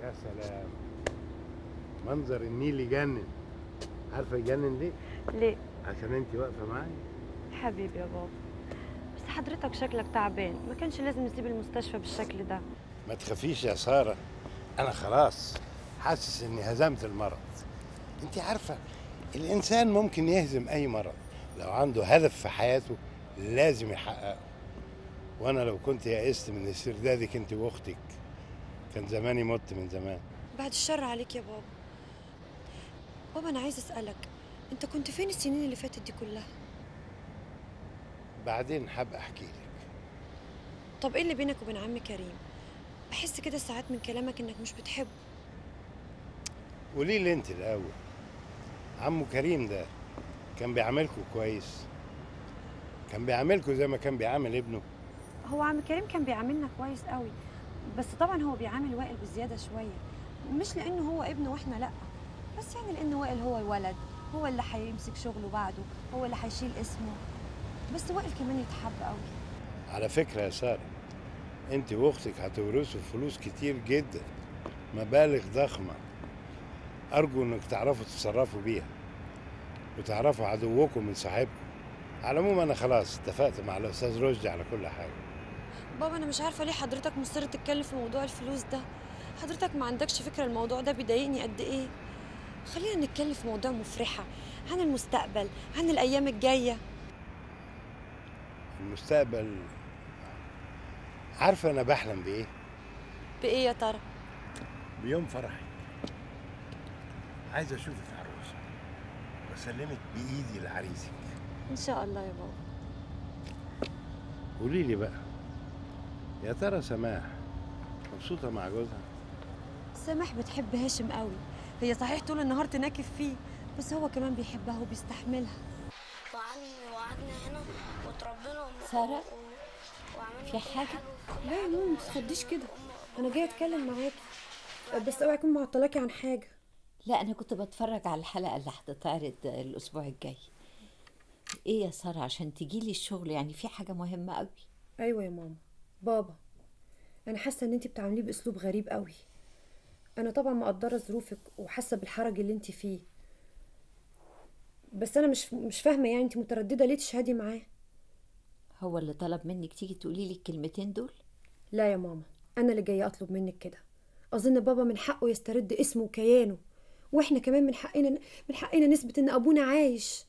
يا سلام منظر النيل يجنن عارفه يجنن ليه ليه عشان انت واقفه معايا حبيبي يا بابا بس حضرتك شكلك تعبان ما كانش لازم نسيب المستشفى بالشكل ده ما تخافيش يا ساره انا خلاص حاسس اني هزمت المرض انت عارفه الانسان ممكن يهزم اي مرض لو عنده هدف في حياته لازم يحققه وانا لو كنت يئست من استردادك انت واختك كان زماني مت من زمان بعد الشر عليك يا بابا بابا انا عايز اسالك انت كنت فين السنين اللي فاتت دي كلها بعدين حابة احكي لك طب ايه اللي بينك وبين عم كريم بحس كده ساعات من كلامك انك مش بتحبه قولي لي انت الاول عمو كريم ده كان بيعاملكوا كويس كان بيعاملكوا زي ما كان بيعامل ابنه هو عم كريم كان بيعاملنا كويس قوي بس طبعا هو بيعامل وائل بزياده شويه مش لانه هو ابنه واحنا لا بس يعني لان وائل هو الولد هو اللي هيمسك شغله بعده هو اللي هيشيل اسمه بس وائل كمان يتحب قوي على فكرة يا سارة انت واختك هتورثوا فلوس كتير جدا مبالغ ضخمة ارجو انك تعرفوا تتصرفوا بيها وتعرفوا عدوكم من صاحبكم على العموم انا خلاص اتفقت مع الاستاذ رشدي على كل حاجة بابا انا مش عارفه ليه حضرتك مصر تتكلم في موضوع الفلوس ده حضرتك ما عندكش فكره الموضوع ده بيضايقني قد ايه خلينا نتكلم في مواضيع مفرحه عن المستقبل عن الايام الجايه المستقبل عارفة انا بحلم بايه بايه يا ترى بيوم فرحي عايز اشوفك عروسة واسلمك بايدي لعريسك ان شاء الله يا بابا قولي لي بقى يا ترى سماح مبسوطة مع جوزها سامح بتحب هاشم قوي هي صحيح طول النهار تناكف فيه بس هو كمان بيحبها وبيستحملها وقعدنا وقعدنا هنا وتربينا وم- سارة؟ و- وعملنا في كل حاجة؟ لا يا ماما ما تتخضيش كده انا جايه اتكلم معاكي بس اوعي اكون معطلاكي عن حاجه لا انا كنت بتفرج على الحلقه اللي هتتعرض الاسبوع الجاي ايه يا ساره عشان تجيلي الشغل يعني في حاجه مهمه قوي ايوه يا ماما بابا انا حاسه ان انت بتعامليه باسلوب غريب قوي انا طبعا مقدره ظروفك وحاسه بالحرج اللي انت فيه بس انا مش مش فاهمه يعني انت متردده ليه تشهدي معاه هو اللي طلب منك تيجي تقولي لي الكلمتين دول لا يا ماما انا اللي جايه اطلب منك كده اظن بابا من حقه يسترد اسمه وكيانه واحنا كمان من حقنا من حقنا نثبت ان ابونا عايش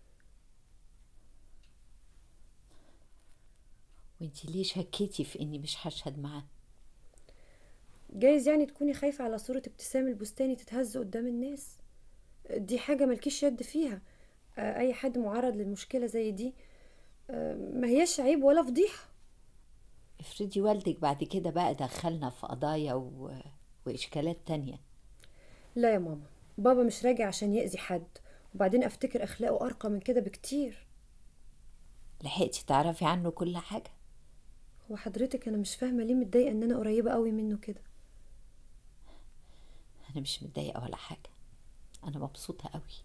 وانتي ليه شكيتي في اني مش هشهد معاه جايز يعني تكوني خايفه على صوره ابتسام البستاني تتهز قدام الناس دي حاجه ملكيش يد فيها آه، اي حد معرض للمشكله زي دي آه، ما هياش عيب ولا فضيحه افرضي والدك بعد كده بقى دخلنا في قضايا و... واشكالات تانية لا يا ماما بابا مش راجع عشان يأذي حد وبعدين افتكر اخلاقه ارقى من كده بكتير لحقتي تعرفي عنه كل حاجه هو حضرتك انا مش فاهمه ليه متضايقه ان انا قريبه قوي منه كده انا مش متضايقه ولا حاجه انا مبسوطه قوي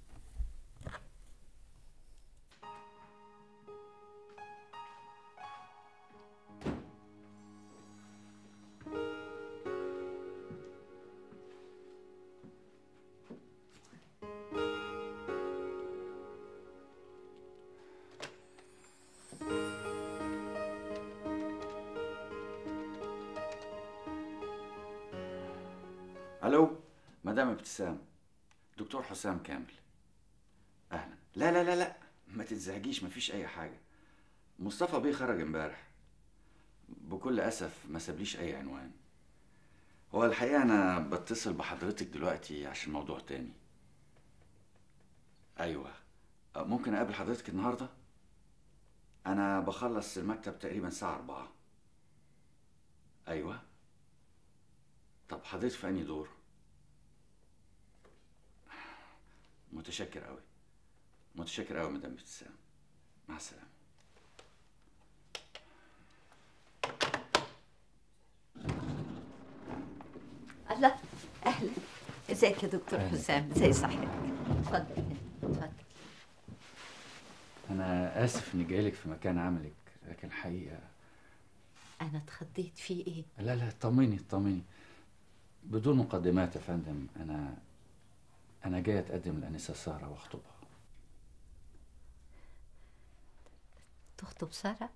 الو مدام ابتسام دكتور حسام كامل اهلا لا لا لا لا ما تنزعجيش مفيش اي حاجه مصطفى بيه خرج امبارح بكل اسف ما سابليش اي عنوان هو الحقيقه انا بتصل بحضرتك دلوقتي عشان موضوع تاني ايوه أه، ممكن اقابل حضرتك النهارده انا بخلص المكتب تقريبا الساعه أربعة ايوه طب حضرتك في انهي دور متشكر قوي متشكر قوي مدام ابتسام مع السلامه الله اهلا ازيك يا دكتور حسام ازي صحتك اتفضل اتفضل انا اسف اني جايلك في مكان عملك لكن الحقيقه انا اتخضيت في ايه لا لا طمني طمني بدون مقدمات يا فندم انا انا جاي اتقدم لانسه ساره واخطبها تخطب ساره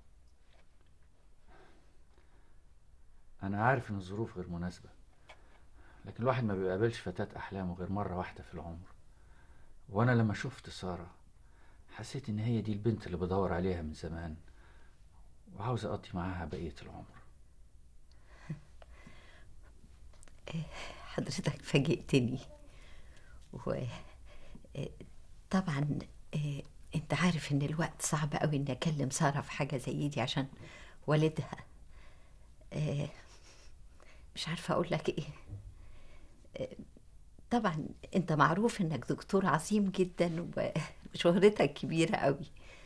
انا عارف ان الظروف غير مناسبه لكن الواحد ما بيقابلش فتاة احلامه غير مره واحده في العمر وانا لما شفت ساره حسيت ان هي دي البنت اللي بدور عليها من زمان وعاوز اقضي معاها بقيه العمر حضرتك فاجئتني و آه، طبعا آه، انت عارف ان الوقت صعب قوي اني اكلم ساره في حاجه زي دي عشان والدها آه، مش عارفه اقول لك ايه آه، طبعا انت معروف انك دكتور عظيم جدا و- وشهرتك كبيره قوي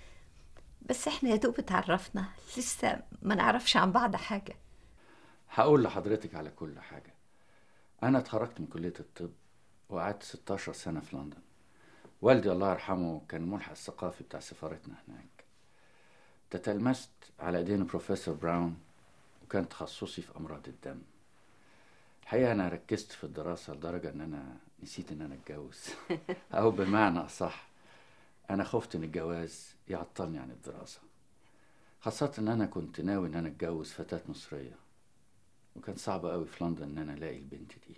بس احنا يا دوب اتعرفنا لسه ما نعرفش عن بعض حاجه هقول لحضرتك على كل حاجه انا اتخرجت من كليه الطب وقعدت 16 سنه في لندن والدي الله يرحمه كان الملحق الثقافي بتاع سفارتنا هناك تتلمست على ايدين بروفيسور براون وكان تخصصي في امراض الدم الحقيقه انا ركزت في الدراسه لدرجه ان انا نسيت ان انا اتجوز او بمعنى اصح انا خفت ان الجواز يعطلني عن الدراسه خاصه ان انا كنت ناوي ان انا اتجوز فتاه مصريه وكان صعب قوي في لندن ان انا الاقي البنت دي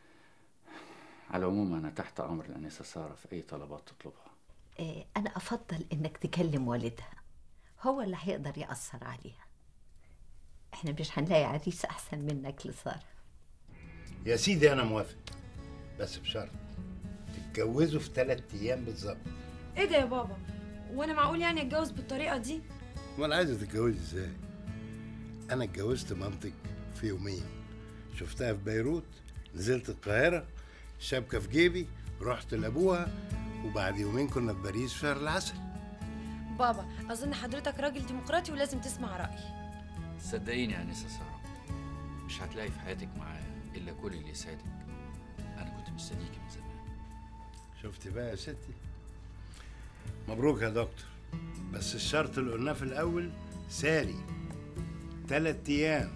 على العموم انا تحت امر الانسه ساره في اي طلبات تطلبها آه، أنا أفضل إنك تكلم والدها هو اللي هيقدر يأثر عليها إحنا مش هنلاقي عريس أحسن منك لسارة يا سيدي انا موافق بس بشرط تتجوزوا في ثلاث ايام بالظبط ايه ده يا بابا وانا معقول يعني اتجوز بالطريقه دي امال عايزه تتجوزي ازاي انا اتجوزت مامتك في يومين شفتها في بيروت نزلت القاهره شبكه في جيبي رحت لابوها وبعد يومين كنا في باريس في شهر العسل بابا اظن حضرتك راجل ديمقراطي ولازم تسمع رايي صدقيني يا انسه ساره مش هتلاقي في حياتك معايا الا كل اللي يسعدك انا كنت مستنيكي من زمان شفتي بقى يا ستي مبروك يا دكتور بس الشرط اللي قلناه في الاول ساري ثلاث ايام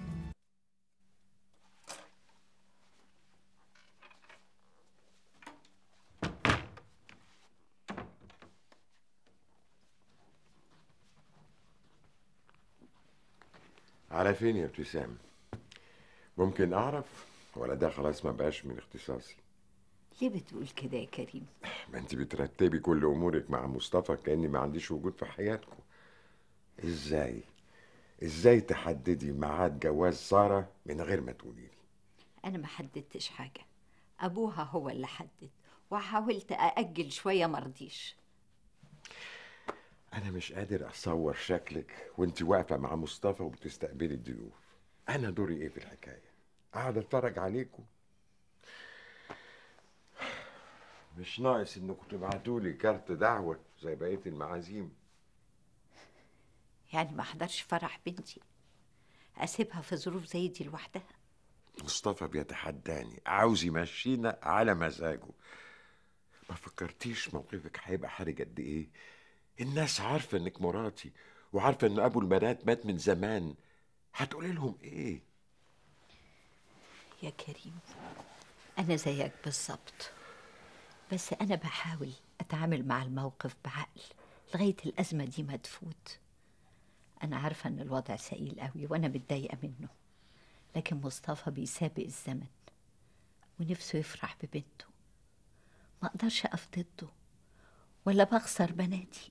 على فين يا ابتسام ممكن اعرف ولا ده خلاص ما بقاش من اختصاصي ليه بتقول كده يا كريم؟ ما انت بترتبي كل امورك مع مصطفى كاني ما عنديش وجود في حياتكم ازاي ازاي تحددي ميعاد جواز ساره من غير ما تقولي لي أنا ما حددتش حاجة أبوها هو اللي حدد وحاولت أأجل شوية مرضيش انا مش قادر اتصور شكلك وانت واقفه مع مصطفى وبتستقبلي الضيوف انا دوري ايه في الحكايه قاعد اتفرج عليكم مش ناقص انكم تبعتوا لي كارت دعوه زي بقيه المعازيم يعني ما أحضرش فرح بنتي أسيبها في ظروف زي دي لوحدها مصطفى بيتحداني عاوز يمشينا على مزاجه ما فكرتيش موقفك هيبقى حرج قد ايه الناس عارفه انك مراتي وعارفه ان ابو البنات مات من زمان هتقولي لهم ايه يا كريم أنا زيك بالظبط بس أنا بحاول أتعامل مع الموقف بعقل لغاية الأزمة دي ما تفوت أنا عارفة إن الوضع سئيل قوي وأنا متضايقة منه لكن مصطفى بيسابق الزمن ونفسه يفرح ببنته ما أقدرش أقف ضده ولا بخسر بناتي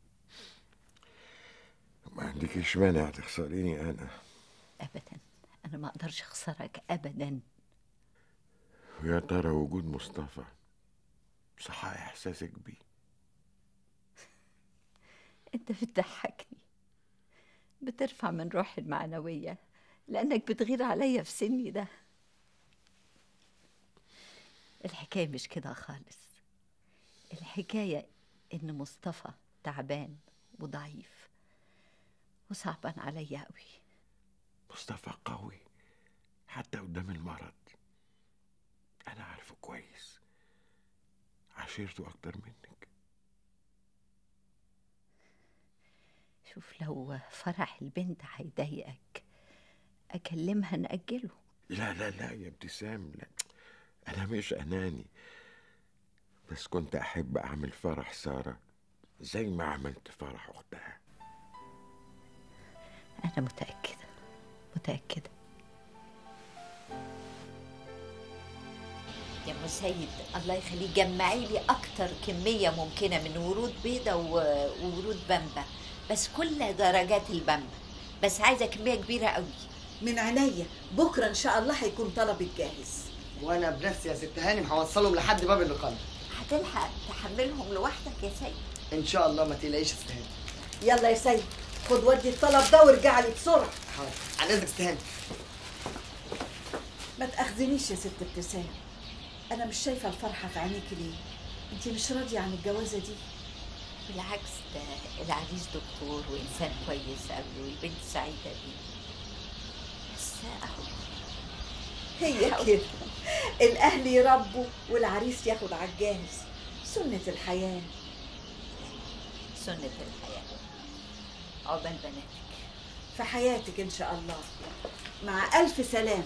ما عندكيش مانع تخسريني انا أبدا أنا ما أقدرش أخسرك أبدا ويا ترى وجود مصطفى صح احساسك بيه أنت بتضحكني بترفع من روحي المعنوية لأنك بتغير عليا في سني ده الحكاية مش كده خالص الحكاية إن مصطفى تعبان وضعيف وصعبان عليا قوي مصطفى قوي حتى قدام المرض انا عارفه كويس عشيرته اكتر منك شوف لو فرح البنت هيضايقك أكلمها نأجله لا لا لا يا ابتسام لا انا مش اناني بس كنت احب اعمل فرح ساره زي ما عملت فرح اختها أنا متأكدة متأكدة يا مسيد الله يخليك جمعي لي أكتر كمية ممكنة من ورود بيضة و- وورود بامبا بس كل درجات البامبا بس عايزة كمية كبيرة قوي من عينيا بكره ان شاء الله هيكون طلبك جاهز وانا بنفسي يا ست هانم هوصلهم لحد باب اللقاء هتلحق تحملهم لوحدك يا سيد ان شاء الله ما تقلقيش يا ست هانم يلا يا سيد خد ودي الطلب ده وارجع لي بسرعه حاضر على اذنك يا ست هانم ما تاخذنيش يا ست ابتسام انا مش شايفه الفرحه في عينيكي ليه انت مش راضيه عن الجوازه دي بالعكس ده العريس دكتور وإنسان كويس قوي والبنت سعيدة بيه بس أهو هي كده الاهل يربوا والعريس ياخد على الجاهز سنه الحياه سنة الحياة عقبال بناتك في حياتك ان شاء الله مع الف سلام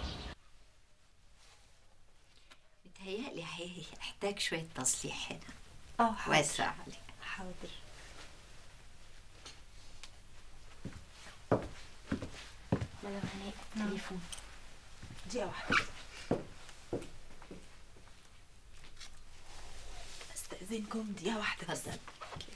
متهيألي هيحتاج شوية تصليح هنا اه حاضر واسع عليه حاضر مدام هناء تليفون دقيقه واحده استاذنكم دقيقه واحده بس اتفضل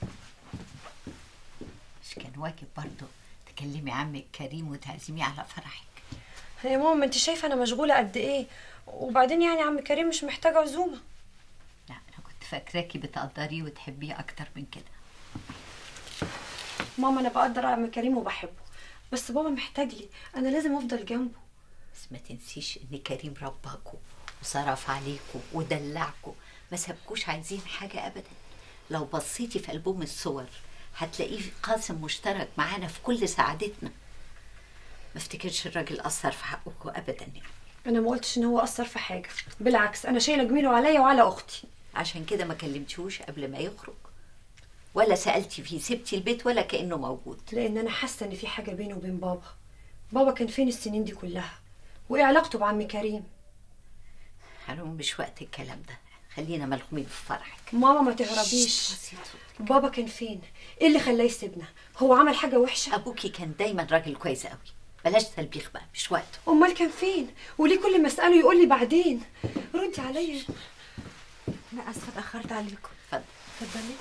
مش كان واجب برضه تكلمي عمك كريم وتعزميه على فرحك يا ماما ما انت شايفه انا مشغوله قد ايه وبعدين يعني عم كريم مش محتاج عزومه لا أنا كنت فاكراكي بتقدريه وتحبيه أكتر من كده ماما انا بقدر عم كريم وبحبه بس بابا محتاج لي انا لازم افضل جنبه بس ما تنسيش إن كريم رباكوا وصرف عليكوا ودلعكوا ما سابكوش عايزين حاجة أبدا لو بصيتي في ألبوم الصور هتلاقيه قاسم مشترك معانا في كل سعادتنا ما افتكرش الراجل أثر في حقكوا أبدا يعني انا ما قلتش ان هو اثر في حاجه بالعكس انا شايله جميله عليا وعلى اختي عشان كده ما كلمتيهوش قبل ما يخرج ولا سألتي فيه سبتي البيت ولا كأنه موجود لان انا حاسه ان في حاجه بينه وبين بابا بابا كان فين السنين دي كلها وايه علاقته بعم كريم حرام مش وقت الكلام ده خلينا ملخومين في فرحك ماما ما تهربيش بسيط صوتك. بابا كان فين ايه اللي خلاه يسيبنا هو عمل حاجه وحشه ابوكي كان دايما راجل كويس قوي بلاش تلبيخ بقى مش وقته امال كان فين وليه كل ما اساله يقول لي بعدين ردي عليا انا اسفه اتاخرت عليكم اتفضل اتفضلي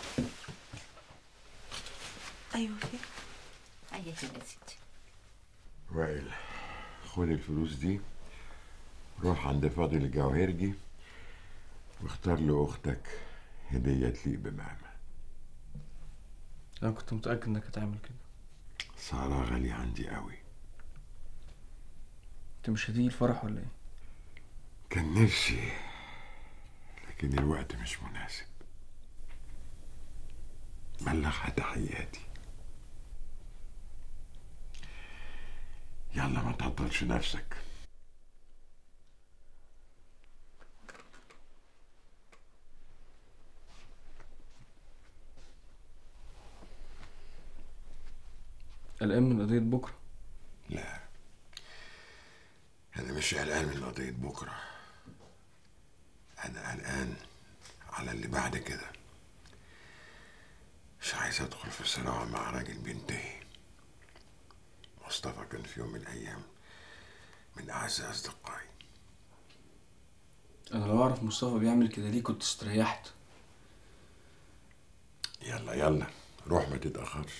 ايوه فين اي هنا يا ستي وائل خد الفلوس دي روح عند فاضل الجواهرجي واختار لاختك هديه تليق بماما انا كنت متاكد انك هتعمل كده ساره غاليه عندي قوي انت مش هتيجي الفرح ولا ايه كان نفسي لكن الوقت مش مناسب بلغها تحياتي يلا ما تعطلش نفسك قلقان من قضيه بكره لا أنا مش قلقان من قضية بكرة أنا قلقان على اللي بعد كده مش عايز أدخل في صراع مع راجل بينتهي مصطفى كان في يوم من الأيام من أعز أصدقائي انا لو اعرف مصطفى بيعمل كده ليه كنت استريحت يلا يلا روح ما تتأخرش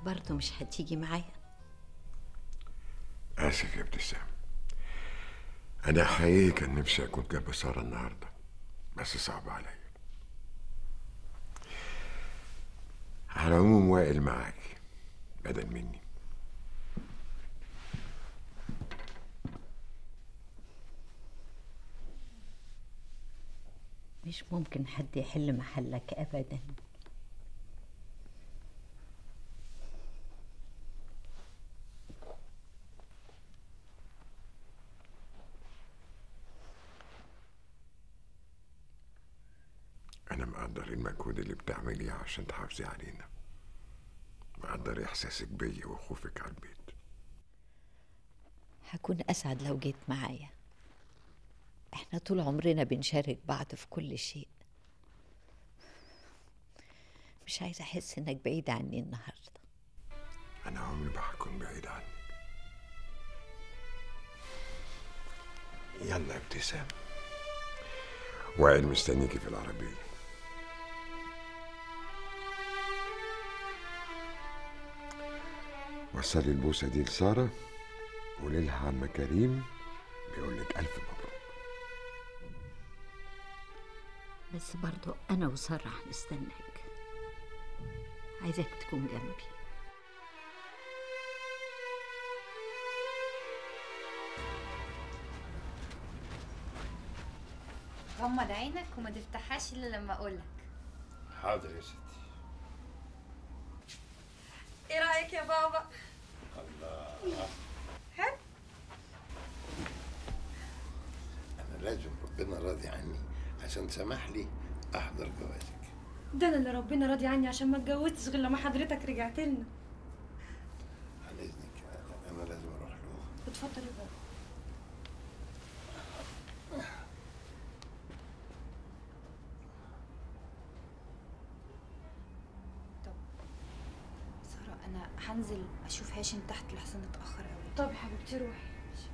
برضه مش هتيجي معايا آسف يا ابتسام أنا حقيقي كان نفسي أكون جنب سارة النهاردة بس صعب عليا على العموم وائل معاكي بدل مني مش ممكن حد يحل محلك ابدا أنا مقدر المجهود اللي بتعمليه عشان تحافظي علينا مقدر إحساسك بيا وخوفك على البيت هكون اسعد لو جيت معايا احنا طول عمرنا بنشارك بعض في كل شيء مش عايزه احس انك بعيد عني النهارده أنا عمري ما هكون بعيد عنك يلا يا ابتسام وائل مستنيكي في العربية وصلي البوسة دي لسارة قولي لها عم كريم بيقول لك ألف مبروك بس برضو انا وساره هنستناك عايزاك تكون جنبي غمض عينك وما تفتحهاش الا لما اقولك حاضر يا ستي ايه رايك يا بابا الله حلو انا لازم ربنا راضي عني عشان سمح لي احضر جوازك ده انا اللي ربنا راضي عني عشان ما اتجوزتش غير لما حضرتك رجعت لنا عن اذنك أنا- انا لازم اروح له اتفضل يا بابا ساره انا هنزل اشوف هاشم تحت لحسن اتاخر قوي طب يا حبيبتي روحي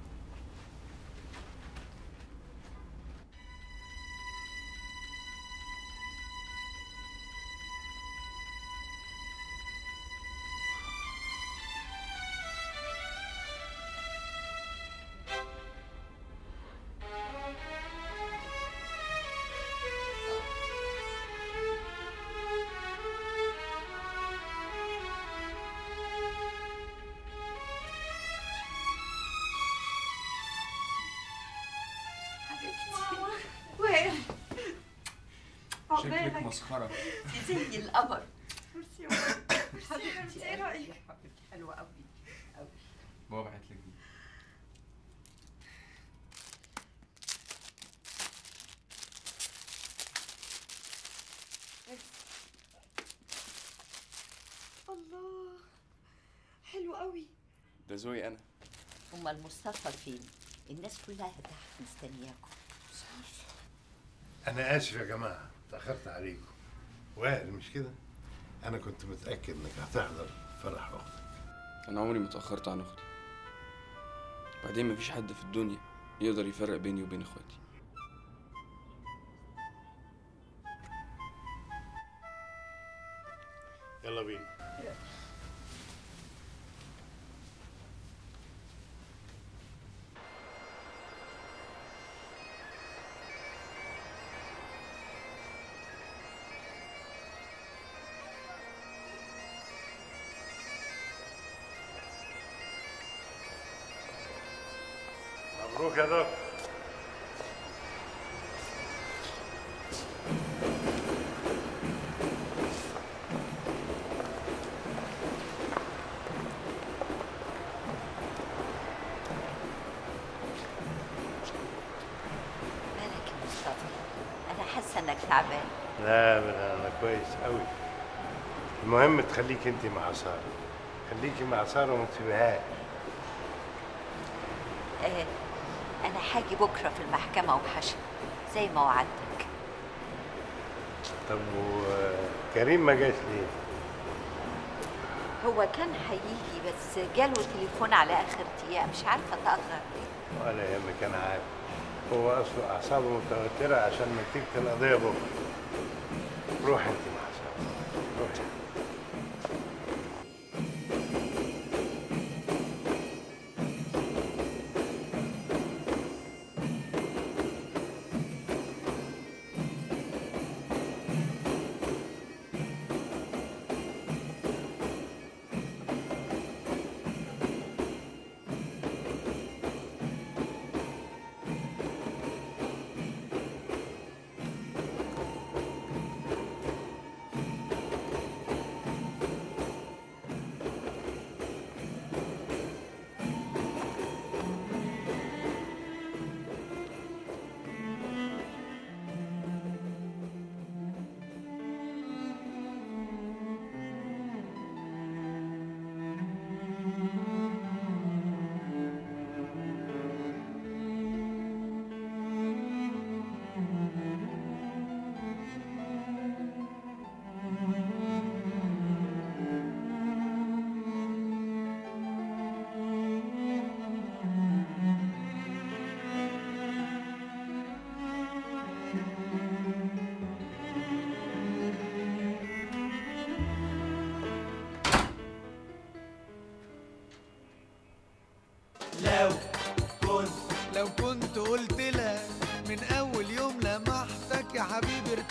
ماما وائل شكلك عقبالك مسخرة زي القمر ميرسي يا ماما ميرسي يا حبيبتي ايه رايك حلوه قوي بابا بعت لك دي الله حلو قوي ده ذوقي انا امال مصطفى فين الناس كلها تحت مستنياكم انا اسف يا جماعه اتاخرت عليكم وائل مش كده انا كنت متاكد انك هتحضر فرح اختك انا عمري ما اتاخرت عن اختي بعدين مفيش حد في الدنيا يقدر يفرق بيني وبين اخواتي يلا بينا مبروك يا دكتور مالك يا مصطفى انا حاسه انك تعبان لا لا انا كويس قوي المهم تخليك انت مع ساره خليكي مع ساره وما تسيبهاش آه انا هاجي بكره في المحكمه وحشا زي ما وعدتك طب وكريم ما جاش ليه؟ هو كان هيجي بس جاله تليفون على اخر ايام مش عارفه اتاخر ليه ولا يهمك انا عارف هو اصله اعصابه متوتره عشان نتيجه القضيه بكره روح انت مع ساره روحي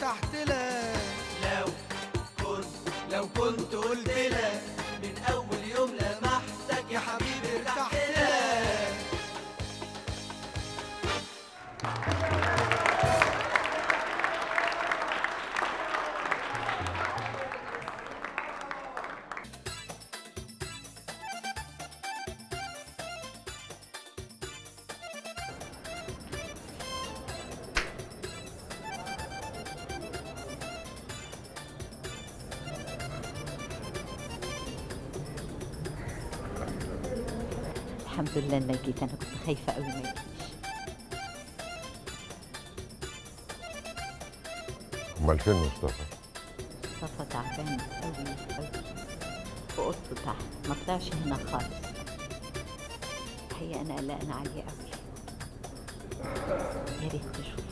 ارتحت لك لو كنت لو كنت قلت لك من اول يوم لمحتك يا حبيبي ارتحت لك الحمد لله انك جيت انا كنت خايفه قوي ما يجيش امال فين مصطفى مصطفى تعبان قوي قوي في اوضته تحت ما طلعش هنا خالص الحقيقه انا قلقانه عليه قوي يا ريت تشوفه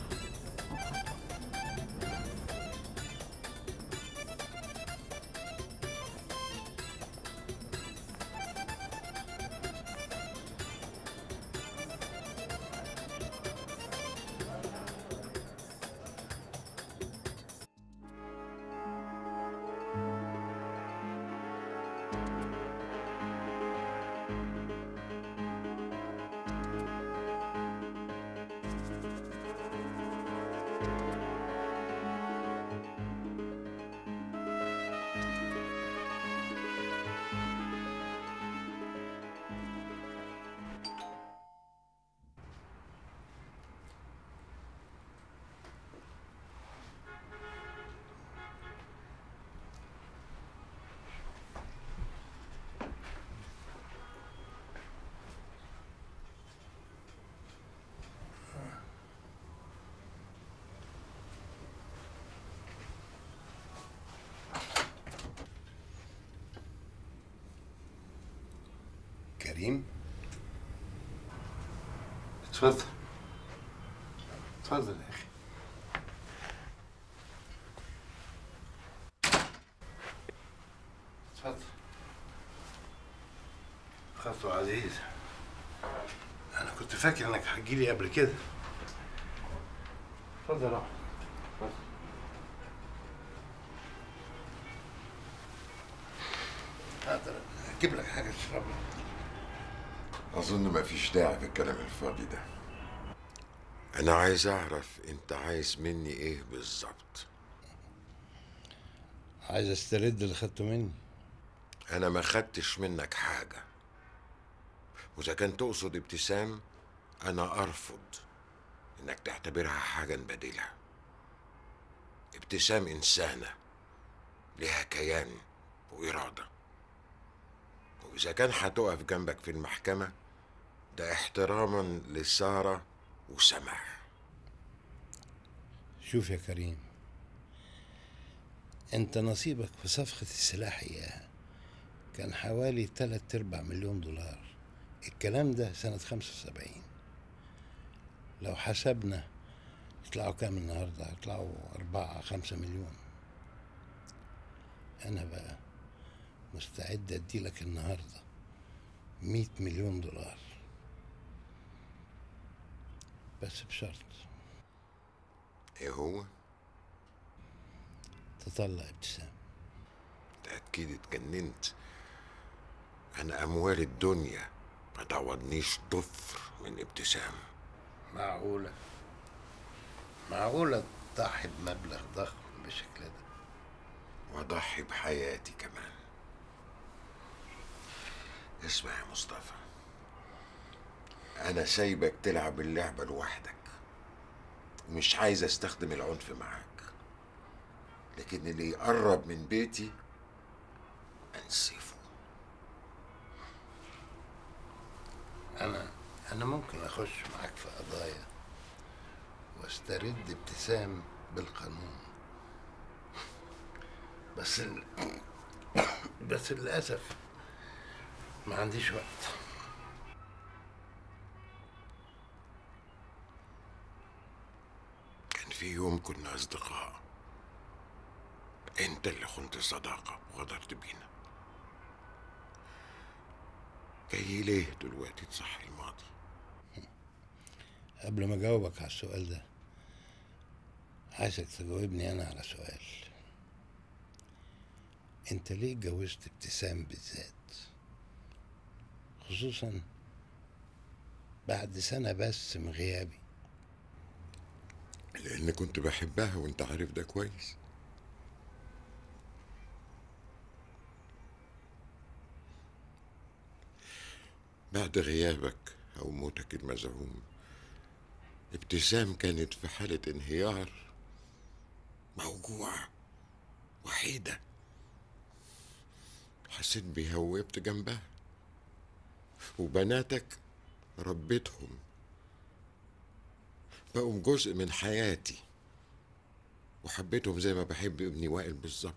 كريم اتفضل اتفضل يا اخي اتفضل خطوة عزيزة أنا كنت فاكر إنك هتجيلي قبل كده اتفضل اقعد اتفضل. اقدر اجيب لك حاجة تشربها اظن مفيش داعي في الكلام الفاضي ده انا عايز اعرف انت عايز مني ايه بالظبط عايز استرد اللي خدته مني انا ما خدتش منك حاجه واذا كان تقصد ابتسام انا ارفض انك تعتبرها حاجه نبادلها ابتسام انسانه لها كيان واراده واذا كان هتقف جنبك في المحكمه ده احتراما لساره وسماح شوف يا كريم انت نصيبك في صفقة السلاح اياها كان حوالي تلات ارباع مليون دولار الكلام ده سنة خمسة وسبعين لو حسبنا يطلعوا كام النهاردة يطلعوا أربعة خمسة مليون أنا بقى مستعد أديلك النهاردة مية مليون دولار بس بشرط ايه هو تطلع ابتسام انت اكيد اتجننت انا اموال الدنيا ما تعوضنيش ضفر من ابتسام معقولة معقولة تضحي بمبلغ ضخم بالشكل ده واضحي بحياتي كمان اسمع يا مصطفى انا سايبك تلعب اللعبه لوحدك ومش عايز استخدم العنف معاك لكن اللي يقرب من بيتي انسفه أنا أنا ممكن أخش معاك في قضايا واسترد ابتسام بالقانون بس ال... بس للأسف ما عنديش وقت كان في يوم كنا اصدقاء انت اللي خنت الصداقه وغدرت بينا جاي ليه دلوقتي تصحي الماضي قبل ما أجاوبك على السؤال ده عايزك تجاوبني انا على سؤال انت ليه اتجوزت ابتسام بالذات خصوصا بعد سنة بس من غيابي لأن كنت بحبها وأنت عارف ده كويس بعد غيابك أو موتك المزعوم ابتسام كانت في حالة انهيار موجوعة وحيدة حسيت بيها ووقفت جنبها وبناتك ربيتهم بقوا جزء من حياتي وحبيتهم زي ما بحب ابني وائل بالظبط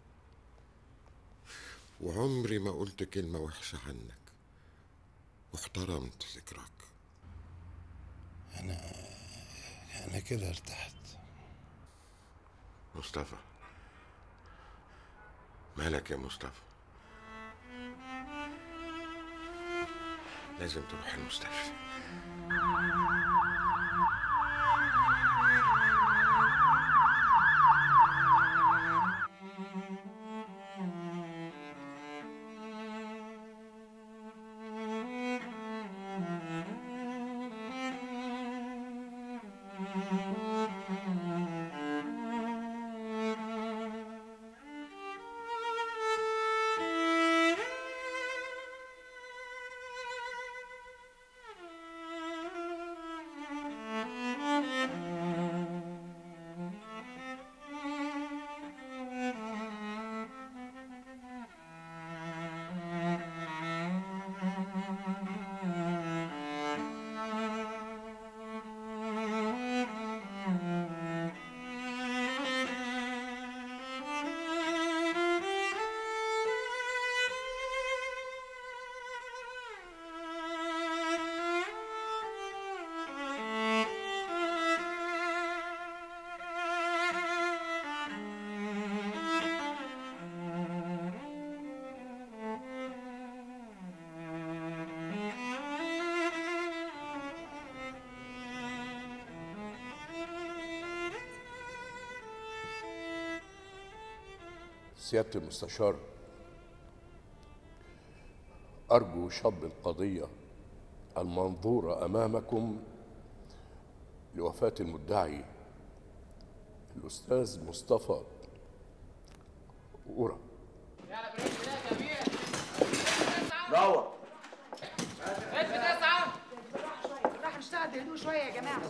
وعمري ما قلت كلمة وحشة عنك واحترمت ذكرك انا انا كده ارتحت مصطفى مالك يا مصطفى لازم تروح المستشفى سيادة المستشار أرجو شطب القضية المنظورة أمامكم لوفاة المدعي الأستاذ مصطفى أورا روح الف تسعة راح نشتغل بهدوء شوية يا جماعة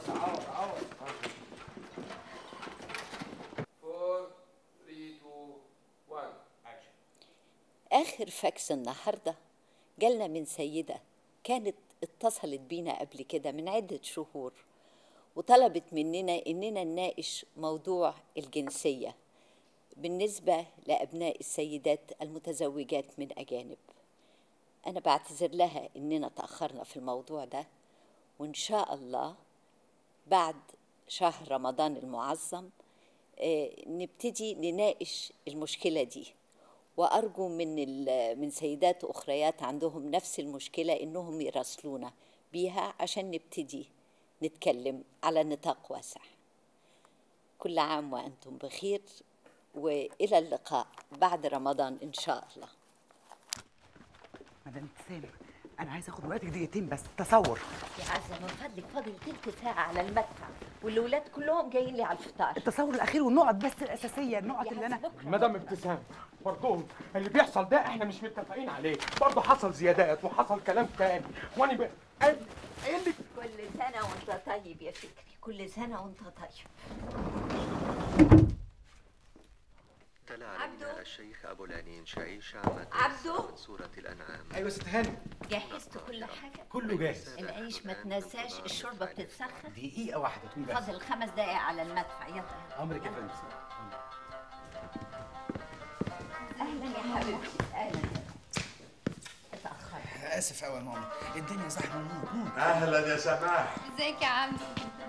آخر فاكس النهاردة جالنا من سيدة كانت اتصلت بينا قبل كده من عدة شهور وطلبت مننا إننا نناقش موضوع الجنسية بالنسبة لأبناء السيدات المتزوجات من أجانب أنا بعتذر لها إننا تأخرنا في الموضوع ده وإن شاء الله بعد شهر رمضان المعظم آه، نبتدي نناقش المشكلة دي وأرجو من ال- من سيدات أخريات عندهم نفس المشكلة إنهم يراسلونا بيها عشان نبتدي نتكلم على نطاق واسع كل عام وأنتم بخير وإلى اللقاء بعد رمضان إن شاء الله مدام ابتسام انا عايزه اخد وقتك دقيقتين بس تصور يا عزة من فضلك فاضل تلت ساعة على المدفع والولاد كلهم جايين لي على الفطار التصور الاخير والنقط بس الاساسيه النقط اللي انا مدام ابتسام برضهم اللي بيحصل ده احنا مش متفقين عليه برضه حصل زيادات وحصل كلام تاني وانا ب... قايل لك كل سنة وأنت طيب يا فكري كل سنة وأنت طيب تلا علينا الشيخ أبو العنين شعيش عامة عبدو. من سورة الأنعام ايوه ست هاني جهزت كل حاجة كله جاهز العيش ما تنساش الشوربة بتتسخن دقيقة واحدة تكون جاهزة فاضل خمس دقايق على المدفع يلا أمرك يا فندم أهلا يا حبيبتي أهلا اتأخرت اسف قوي يا ماما الدنيا زحمه موت موت اهلا يا سماح ازيك يا عمدو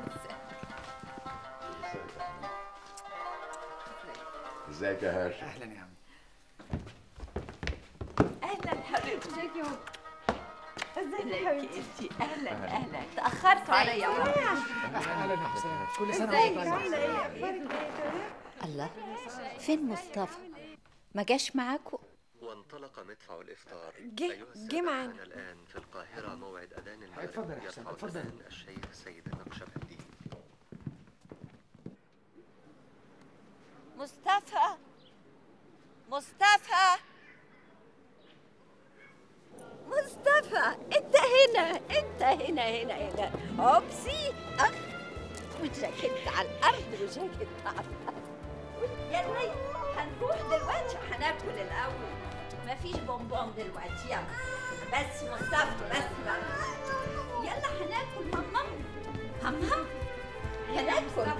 ازيك يا هاشم اهلا يا عم أهلا حبيبتي ازيك يا ازيك يا حبيبتي اهلا اهلا تاخرتوا عليا اهلا يا حسام كل سنه ازيك وانت عامله طيب ايه اخبارك ايه الله فين مصطفى ما جاش معاكم وانطلق مدفع الإفطار جه- أيها جه السادة، معانا. حان الآن في القاهرة موعد أذان المغرب اتفضل يا حسام، يرفع اتفضل. الأذان الشيخ سيد النقشبندي مصطفى مصطفى مصطفى انت هنا انت هنا هنا هنا اوبسي اخ وجاكيت على الارض وجاكيت على الارض يلا هنروح دلوقتي هناكل الاول مفيش بونبون دلوقتي يلا بس مصطفى بس بقى يلا هناكل ماما ماما هناكل